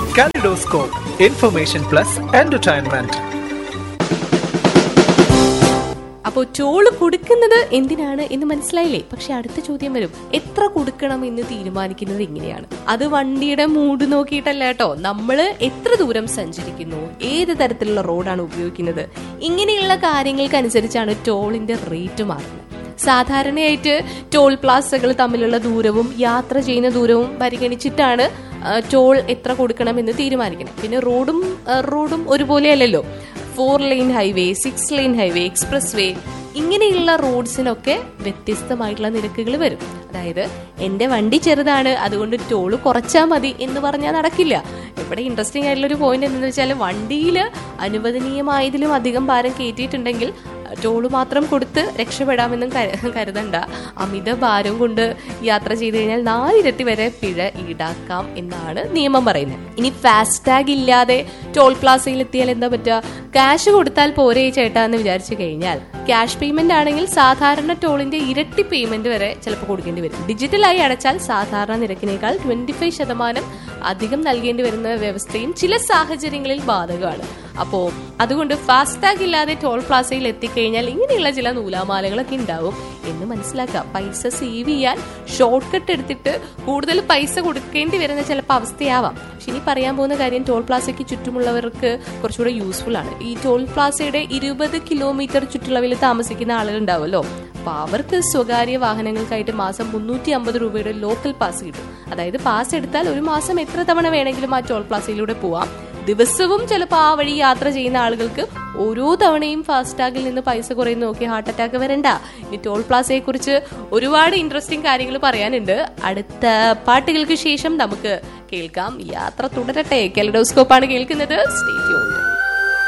Kaleidoscope, Information Plus Entertainment. അപ്പോൾ toll കൊടുക്കുന്നത് എന്തിനാണ് എന്ന് മനസ്സിലായില്ലേ പക്ഷെ അടുത്ത ചോദ്യം വരും എത്ര കൊടുക്കണം എന്ന് തീരുമാനിക്കുന്നത് എങ്ങനെയാണ് അത് വണ്ടിയുടെ മൂഡ് നോക്കിയിട്ടല്ല കേട്ടോ നമ്മൾ എത്ര ദൂരം സഞ്ചരിക്കുന്നു ഏത് തരത്തിലുള്ള റോഡാണ് ഉപയോഗിക്കുന്നത് ഇങ്ങനെയുള്ള കാര്യങ്ങൾക്കനുസരിച്ചാണ് ടോളിന്റെ റേറ്റ് മാറുന്നത് സാധാരണയായിട്ട് ടോൾ പ്ലാസകൾ തമ്മിലുള്ള ദൂരവും യാത്ര ചെയ്യുന്ന ദൂരവും പരിഗണിച്ചിട്ടാണ് ആ, ടോൾ എത്ര കൊടുക്കണമെന്ന് തീരുമാനിക്കുന്നത് പിന്നെ റോഡും ആ, റോഡും ഒരുപോലെയല്ലല്ലോ four lane highway six lane highway expressway ഇങ്ങനെയുള്ള റോഡ്സിനൊക്കെ വ്യത്യസ്തമായിട്ടുള്ള നിരക്കുകൾ വരും അതായത് എന്റെ വണ്ടി ചെറുതാണ് അതുകൊണ്ട് ടോള് കുറച്ചാൽ മതി എന്ന് പറഞ്ഞാൽ നടക്കില്ല ഇവിടെ ഇൻട്രസ്റ്റിംഗ് ആയിട്ടുള്ള ഒരു പോയിന്റ് എന്താണെന്ന് വെച്ചാൽ വണ്ടിയിൽ അനുവദനീയമായതിലും അധികം ഭാരം കയറ്റിയിട്ടുണ്ടെങ്കിൽ ടോള് മാത്രം കൊടുത്ത് രക്ഷപ്പെടാമെന്നും കരു- കരുതണ്ട അമിത ഭാരം കൊണ്ട് യാത്ര ചെയ്തു കഴിഞ്ഞാൽ നാലിരട്ടി വരെ പിഴ ഈടാക്കാം എന്നാണ് നിയമം പറയുന്നത് ഇനി ഫാസ്ടാഗ് ഇല്ലാതെ ടോൾ പ്ലാസയിൽ എത്തിയാൽ എന്താ പറ്റുക ക്യാഷ് കൊടുത്താൽ പോരേ ചേട്ടാ എന്ന് വിചാരിച്ചു കഴിഞ്ഞാൽ ക്യാഷ് പേയ്മെന്റ് ആണെങ്കിൽ സാധാരണ ടോളിന്റെ ഇരട്ടി പേയ്മെന്റ് വരെ ചിലപ്പോൾ കൊടുക്കേണ്ടി വരും ഡിജിറ്റലായി അടച്ചാൽ സാധാരണ നിരക്കിനേക്കാൾ ട്വന്റി ഫൈവ് ശതമാനം അധികം നൽകേണ്ടി വരുന്ന വ്യവസ്ഥയും ചില സാഹചര്യങ്ങളിൽ ബാധകമാണ് അപ്പോ അതുകൊണ്ട് ഫാസ്ടാഗ് ഇല്ലാതെ ടോൾ പ്ലാസയിൽ എത്തിക്കഴിഞ്ഞാൽ ഇങ്ങനെയുള്ള ചില നൂലാമാലകളൊക്കെ ഉണ്ടാവും എന്ന് മനസ്സിലാക്കാം പൈസ സേവ് ചെയ്യാൻ ഷോർട്ട് കട്ട് എടുത്തിട്ട് കൂടുതൽ പൈസ കൊടുക്കേണ്ടി വരുന്ന ചിലപ്പോൾ അവസ്ഥയാവാം പക്ഷെ ഇനി പറയാൻ പോകുന്ന കാര്യം ടോൾ പ്ലാസയ്ക്ക് ചുറ്റുമുള്ളവർക്ക് കുറച്ചുകൂടെ യൂസ്ഫുൾ ആണ് ഈ ടോൾ പ്ലാസയുടെ ഇരുപത് കിലോമീറ്റർ ചുറ്റളവിൽ താമസിക്കുന്ന ആളുകൾ ഉണ്ടാവുമല്ലോ അപ്പൊ അവർക്ക് സ്വകാര്യ വാഹനങ്ങൾക്കായിട്ട് മാസം മുന്നൂറ്റി അമ്പത് രൂപയുടെ ലോക്കൽ പാസ് കിട്ടും അതായത് പാസ് എടുത്താൽ ഒരു മാസം എത്ര തവണ വേണമെങ്കിലും ആ ടോൾ പ്ലാസയിലൂടെ പോവാം ദിവസവും ചിലപ്പോൾ ആ വഴി യാത്ര ചെയ്യുന്ന ആളുകൾക്ക് ഓരോ തവണയും ഫാസ്ടാഗിൽ നിന്ന് പൈസ കുറയുന്ന നോക്കി ഹാർട്ട് അറ്റാക്ക് വരണ്ട ഈ ടോൾ പ്ലാസയെ കുറിച്ച് ഒരുപാട് ഇൻട്രസ്റ്റിംഗ് കാര്യങ്ങൾ പറയാനുണ്ട് അടുത്ത പാട്ടുകൾക്ക് ശേഷം നമുക്ക് കേൾക്കാം യാത്ര തുടരട്ടെ കെലഡോസ്കോപ്പാണ് കേൾക്കുന്നത് സ്റ്റേ ട്യൂൺഡ്